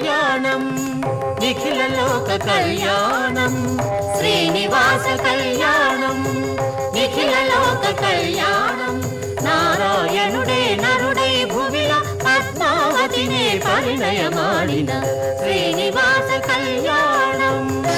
కళ్యాణం నిఖిల లోక కళ్యాణం శ్రీనివాస కళ్యాణం నిఖిల లోక కళ్యాణం నారాయణుడే నరుడై భువిల పద్మావతినే పరిణయమాడిన శ్రీనివాస కళ్యాణం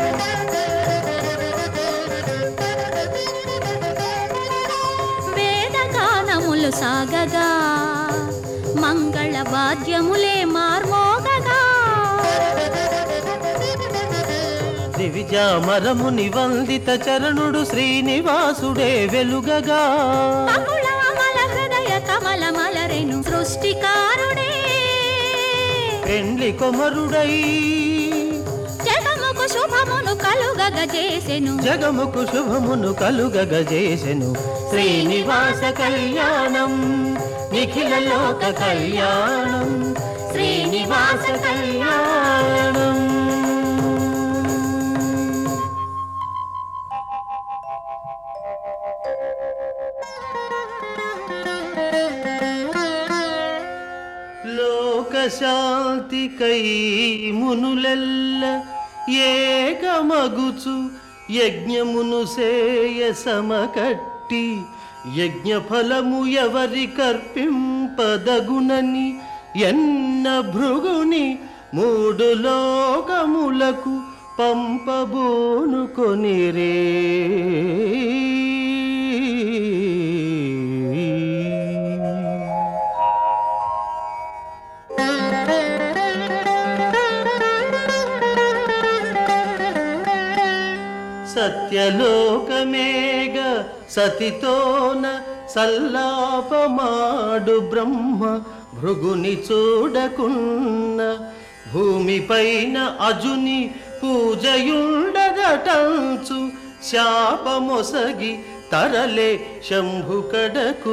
వేదగానములు సాగగా మంగళ వాద్యములే మార్మోగగా దివిజామరముని వందిత చరణుడు శ్రీనివాసుడే వెలుగగా బహుళామల హృదయ కమల మలరెను సృష్టికారుడే పెండ్లి కొమరుడై జగముకు శుభమును కలుగగ చేసెను జగముకు శుభమును కలుగగజేసెను శ్రీనివాస కళ్యాణం నిఖిల లోక కళ్యాణం శ్రీనివాస కళ్యాణం లోకశాంతికై మునులెల్ల ఏకమగుచు యజ్ఞమును సేయ సమకట్టి యజ్ఞ ఫలము ఎవరి కర్పింపదగునని ఎన్న భృగుని మూడు లోకములకు పంపబోను కొనిరే సత్యలోకమేగ సతితోన సల్లాపమాడు బ్రహ్మ భృగుని చూడకున్న భూమిపైన అజుని పూజయుండగటంచు శాపమొసగి తరలే శంభుకడకు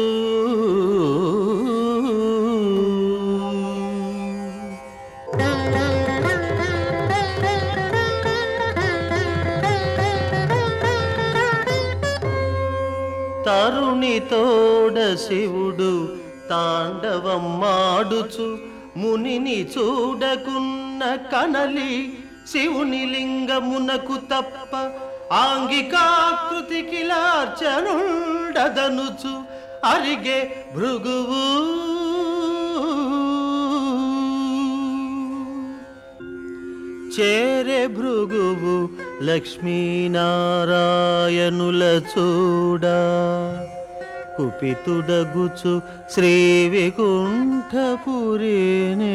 తరుణితోడ శివుడు తాండవం మాడుచు మునిని చూడకున్న కనలి శివుని లింగమునకు తప్ప ఆంగికాకృతికి లార్చనుండదనుచు అరిగే భృగువు చేరే భృగువు లక్ష్మీనారాయణుల చూడా కుపితుడగుచు శ్రీ వికుంఠపురినే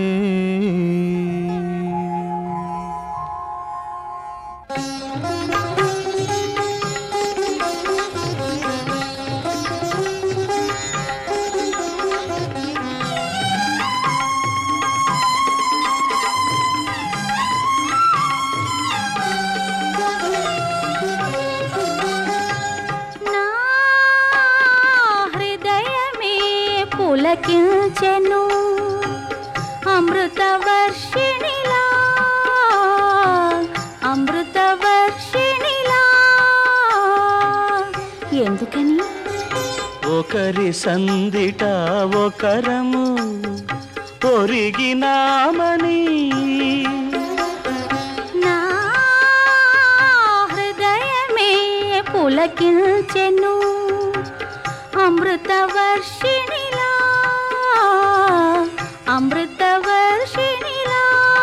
నా హృదయమే పులకించెను అమృత వర్షిణిలా అమృత వర్షిణిలా ఎందుకని ఒకరి సందిట ఒకరము ఒరిగినామని నా హృదయమే పులకించెను అమృత వర్షిణిలా అమృత వర్షిణిలా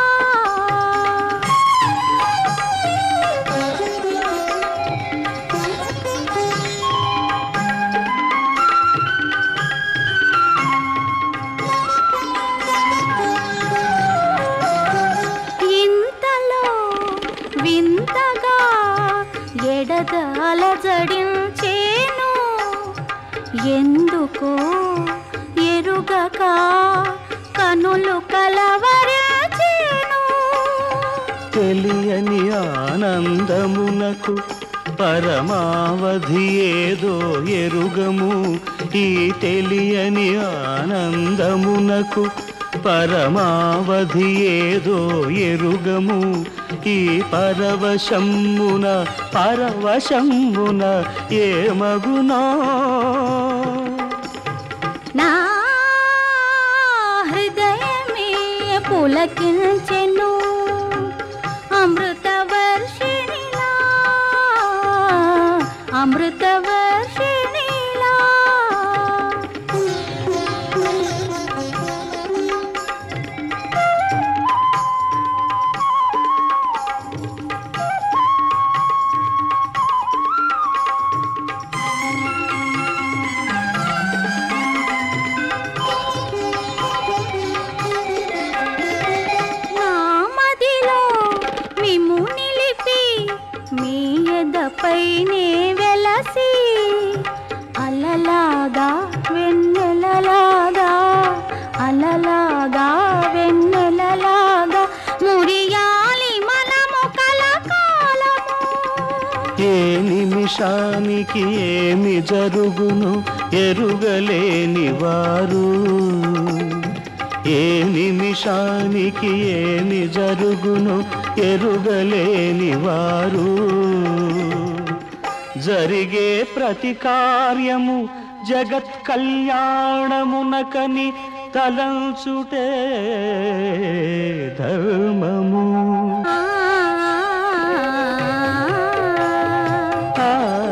ఇంతలో వింతగా ఎడదాల జడించేను ఎందుకో ఎరుగక కనులు కలవరించేను తెలియని ఆనందమునకు పరమావధి ఏదో ఎరుగము ఈ తెలియని ఆనందమునకు పరమావధి ఏదో ఎరుగము ఈ పరవశమ్మున పరవశమ్మున ఏమగునో నా హృదయమే పులకించెను అమృత వర్షిణిలా అమృత వర్షిణిలా నా మదిలో మిమ్ము నిలిపి మీ ఎదపైనే వెలసి అలలాగా వెన్నెలలాగా అలలాగా వెన్నెలలాగా మురియాలి మనము కలకాలము ఏ నిమిషానికి ఏమి జరుగును ఎరుగలేని వారు ఏ నిమిషానికి ఏమి జరుగును ఎరుగలేని వారు జరిగే ప్రతి కార్యము జగత్ కళ్యాణమునకని తలంచుటే ధర్మము ఆ ఆ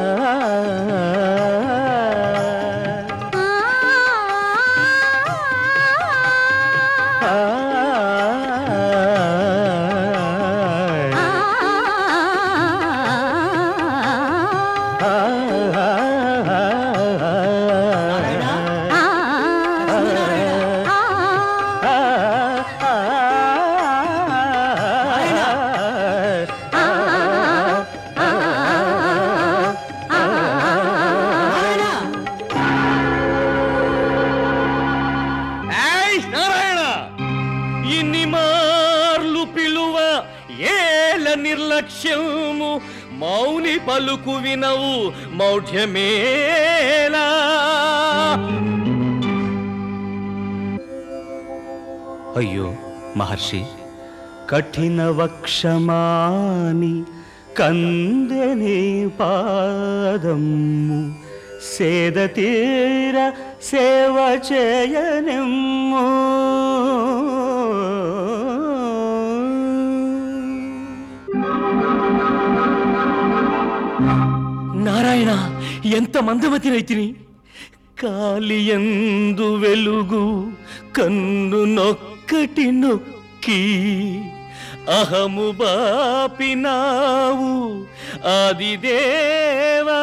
ఏయ్ నారాయణ ఇన్ని మార్లు పిలువ ఏల నిర్లక్ష్యము మౌని పలుకు వినవు మౌఢ్యమేలా అయ్యో మహర్షి కఠిన వక్షమాని కందెని పాదము సేద తీర సేవ చేయనిమ్ము నారాయణ ఎంత మందమతినైతిని కాలియందు వెలుగు కన్ను నొక్కటి నొక్కి అహము బాపినావు ఆదిదేవా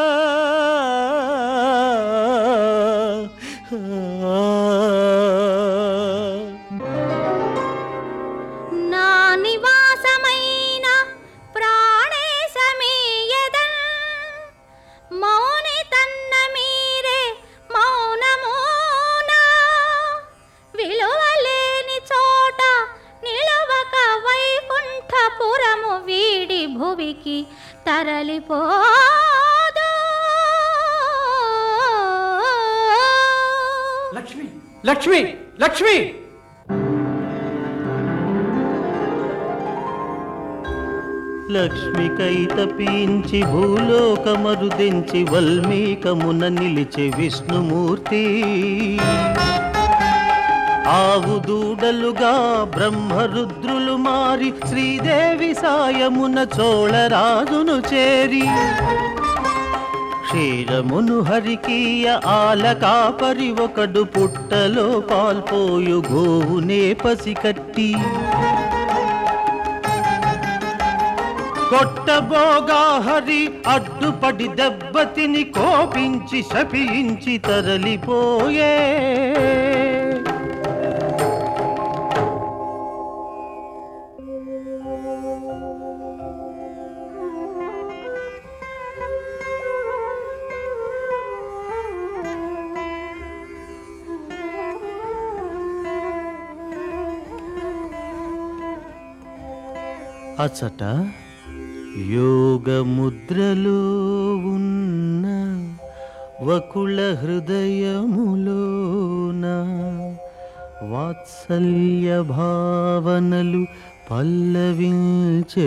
నా నివాసమైన ప్రాణేశమీయదన్ మౌని తన్న మీరే మౌనమోనా విలువలేని చోట నిలవక వైకుంఠపురము వీడి భువికి తరలిపోదు లక్ష్మి లక్ష్మి లక్ష్మి లక్ష్మికై తపించి భూలోకమరుదించి వల్మీకమున నిలిచే విష్ణుమూర్తి ఆవు దూడలుగా బ్రహ్మరుద్రులు మారి శ్రీదేవి సాయమున చోళరాజును చేరి క్షీరమును హరికీయ ఆలకాపరి ఒకడు పుట్టలో పాల్పోయు గోవునే పసికట్టి కొట్టబోగా హరి అడ్డుపడి దెబ్బతిని కోపించి శపించి తరలిపోయే అచట యోగ ముద్రలో ఉన్న వకుల హృదయములోన వాత్సల్య భావనలు పల్లవించే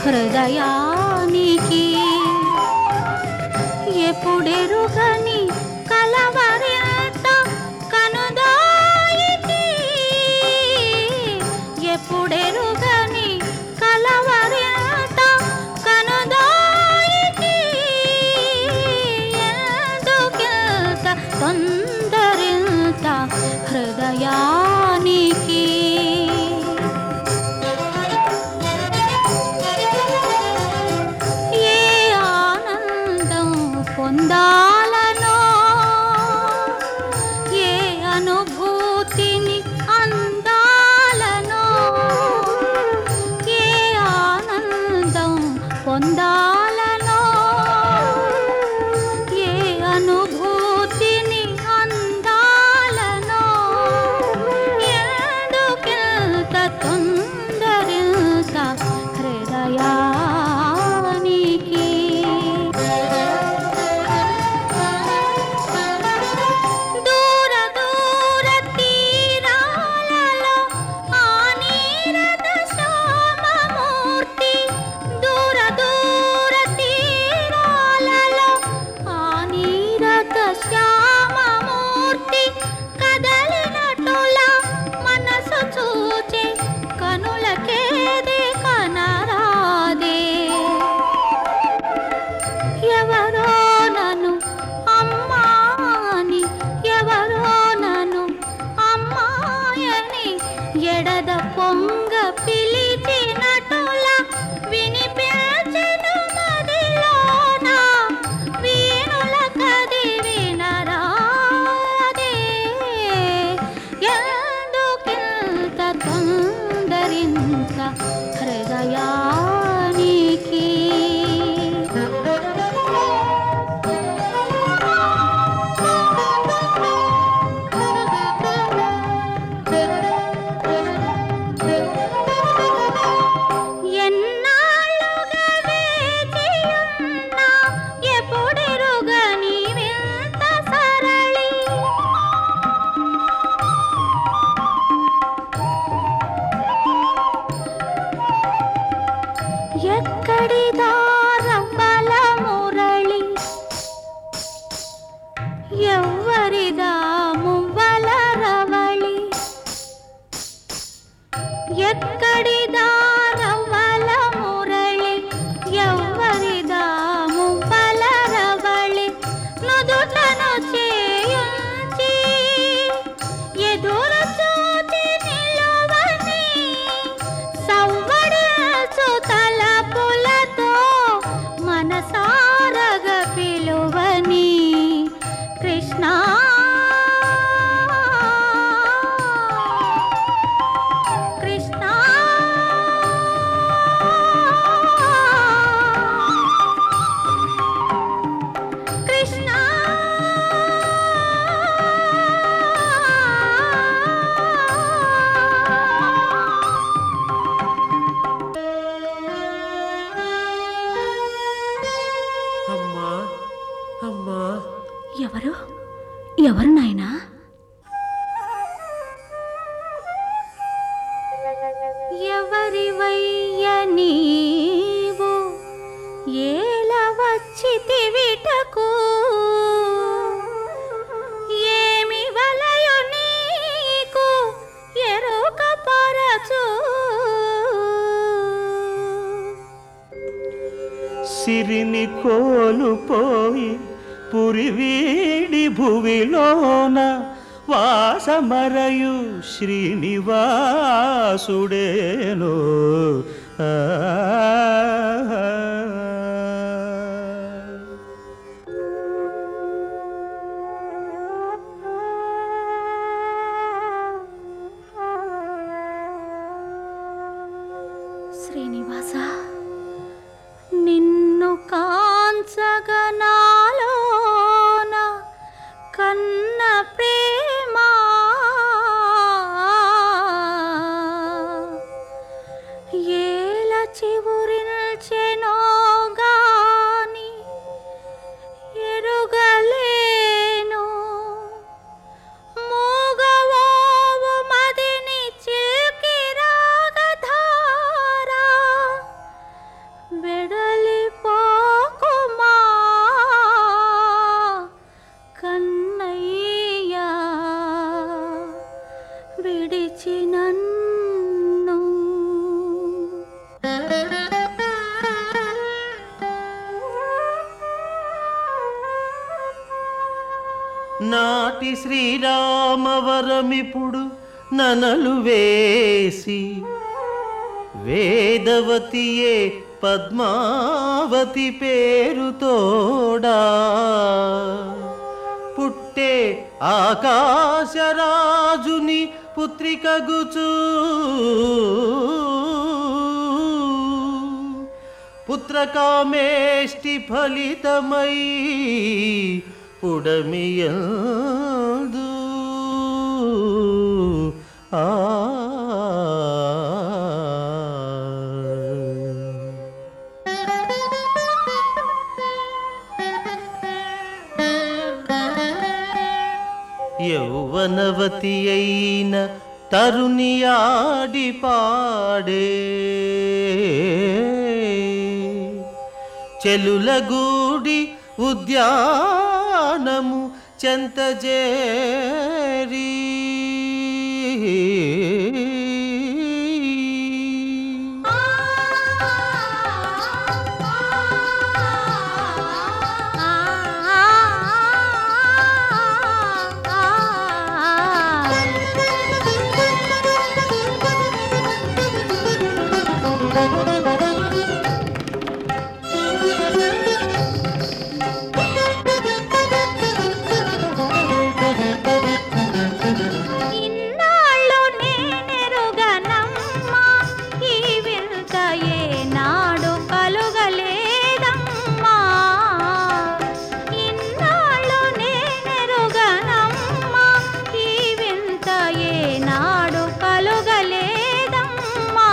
హృదయానికి ఎప్పుడెరుగని కలవరేత కనుదాయికి ఎప్పుడెరుగని కలవరేత కనుదాయికి ఎందుకెంత తొందరింత హృదయానికి ఏ ఆనందం పొందాలనో ఏ అనుభూతిని అందాలనో ఏ ఆనందం పొందాలనో ఏ అనుభూతిని అందాలనో ఎందుకెంత తొందరింత హృదయానికి దూర దూర తీరాలలో ఆ నీరద శ్యామమూర్తి దూర దూర తీరాలలో ఆ నీరద శ్యామమూర్తి కదలినట్టులా మనసు చూచే కనులకేదే కనరాదే ఎవరో నన్ను అమ్మాని ఎవరో నన్ను అమ్మాయని ఎడద పొంగ పిలిచినట్టులా వినిపించెను మదిలోన వీణుల కది వినరాదే ఎందుకింత తొందరింత హృదయానికి ఎన్నాళ్ళుగా వేచియున్నా ఎప్పుడెరుగని వింత సరళి ఎక్కడిదా రవ్వల మురళి ఎవ్వరిదా మువ్వల రవళి ఎక్కడిదా రవ్వల మురళి ఎవ్వరిదా మువ్వల రవళి నుదుటను చేయుంచి ఎదురు చూచి నిలువని సవ్వడేల్చు తలపులతో మనసారగ పిలువని కృష్ణ కృష్ణ కృష్ణ అమ్మా అమ్మా ఎవరు ఎవరు నాయనా ఎవరివయ్య నీవు ఏల వచ్చితివిటకు ఏమి వలయు నీకు ఎరుక పరచు సిరిని కోలుపోయి పురివీడి భువిలోన వాసమరయు శ్రీనివాసుడేను ఆ. శ్రీనివాస నిన్ను కాంచగనాలోన కన్న ప్రేమ ఏల చివురిల్చెనో గాని ఎరుగలేను మూగవావు మదిని చిల్కి రాగధారా నాటి శ్రీరామవరమిప్పుడు ననలు వేసి వేదవతియే పద్మావతి పేరుతోడా పుట్టే ఆకాశరాజుని పుత్రికగుచూ పుత్రకామేష్టి ఫలితమై పుడమియందు ఆ యౌవనవతి అయిన తరుణి ఆడి పాడే చెలులగూడి ఉద్యానము చెంతజేరి ఇన్నాళ్ళు నేనెరుగనమ్మా ఈ వింత ఏనాడు కలుగలేదమ్మా ఇన్నాళ్ళు నేనెరుగనమ్మా ఈ వింత ఏనాడు కలుగలేదమ్మా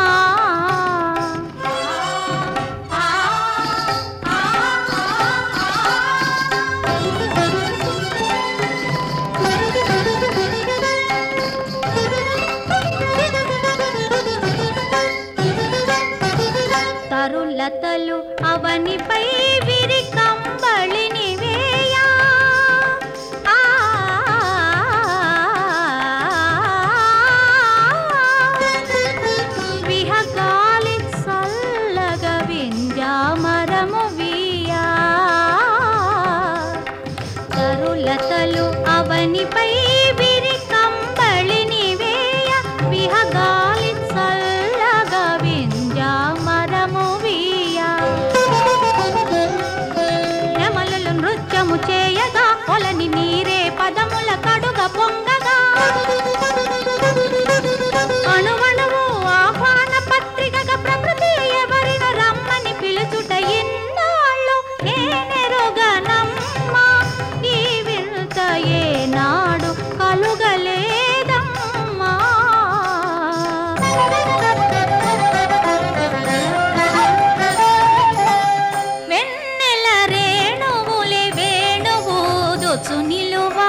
తరులతలు అవనిపై విరి కంబళిని వేయా ఆ విహగాలి చల్లగ వింజామరము వీయా తరులతలు అవనిపై విరి కంబళిని వేయ విహగాలి చల్లగా వింజామరము వీయ నెమలులు నృత్యము చేయగా పొలని నీరే పదముల కడుగ పొంగగా అణువణువు ఆహ్వాన పత్రికగా ప్రకృతి ఎవరిన రమ్మని పిలుచుట ఎన్నాళ్ళు నేనెరుగనమ్మా ఈ వింత ఏనాడు కలుగలేదమ్మా వెన్నెల రేణువులే వేణువూదుచు నిలువా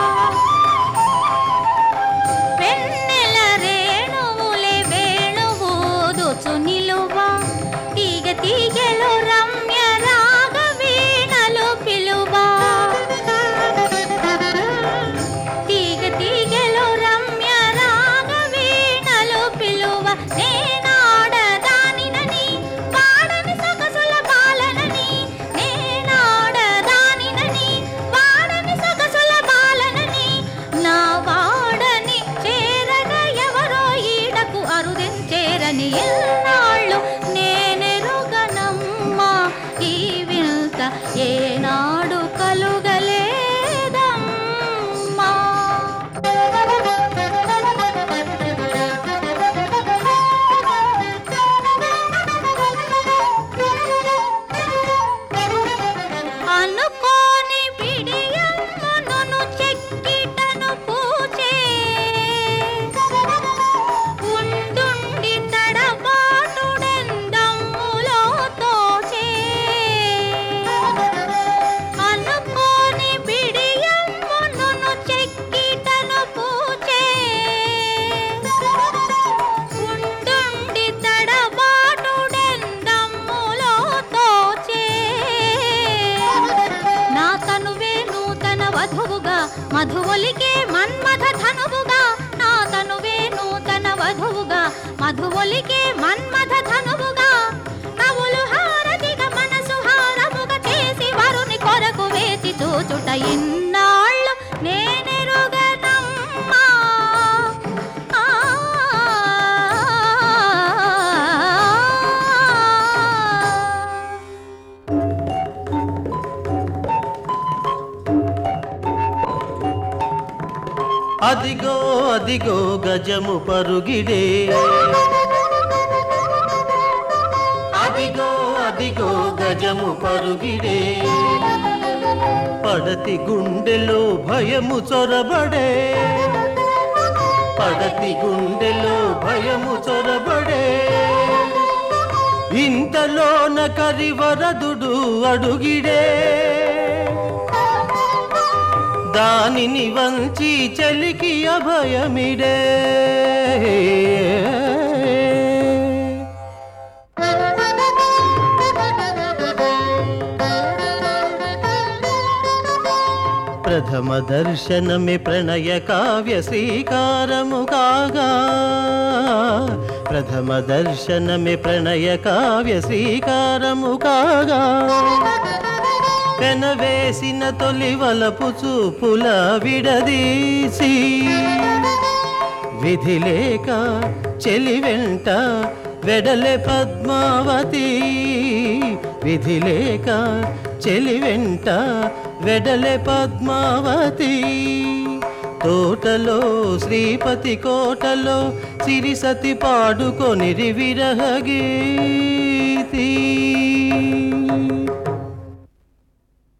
వెన్నెల రేణువులే వేణువూదుచు నిలువా తీగ తీగెలు రమ్య రాగ వీణలు పిలువా తీగ తీగెలు రమ్య రాగ వీణలు పిలువ నేనాడదానినని పాడని సొగసుల బాలనని నేనాడదానినని పాడని సొగసుల బాలనని నా వాడని చేరగా ఎవరో ఈడకు అరుదెంచేరని ఎన్నాళ్ళు నేనెరుగనమ్మా ఈ వింత ఏనాడు కలుగలేదమ్మా అనుకోని విడియమ్మను చెక్కిటను పూచే ఉండుండి తడబాటుడెన్ అదిగో అదిగో గజము పరుగిడే అదిగో అదిగో గజము పరుగిడే పడతి గుండెలో భయము చొరబడే పడతి గుండెలో భయము చొరబడే ఇంతలోన కరివరదుడు అడుగిడే దానిని వంచి చలికి అభయమిడే ప్రథమ దర్శనమే ప్రణయ కావ్య శ్రీకారము కాగా ప్రథమ దర్శనమే ప్రణయ కావ్య శ్రీకారము కాగా పెనవేసిన తొలి వలపు చూపుల విడదీసి విధి లేక చెలి వెంట వెడలె పద్మావతి విధి లేక చెలి వెంట వెడలె పద్మావతి తోటలో శ్రీపతి కోటలో సిరిసతి పాడుకొని విరహ గీతి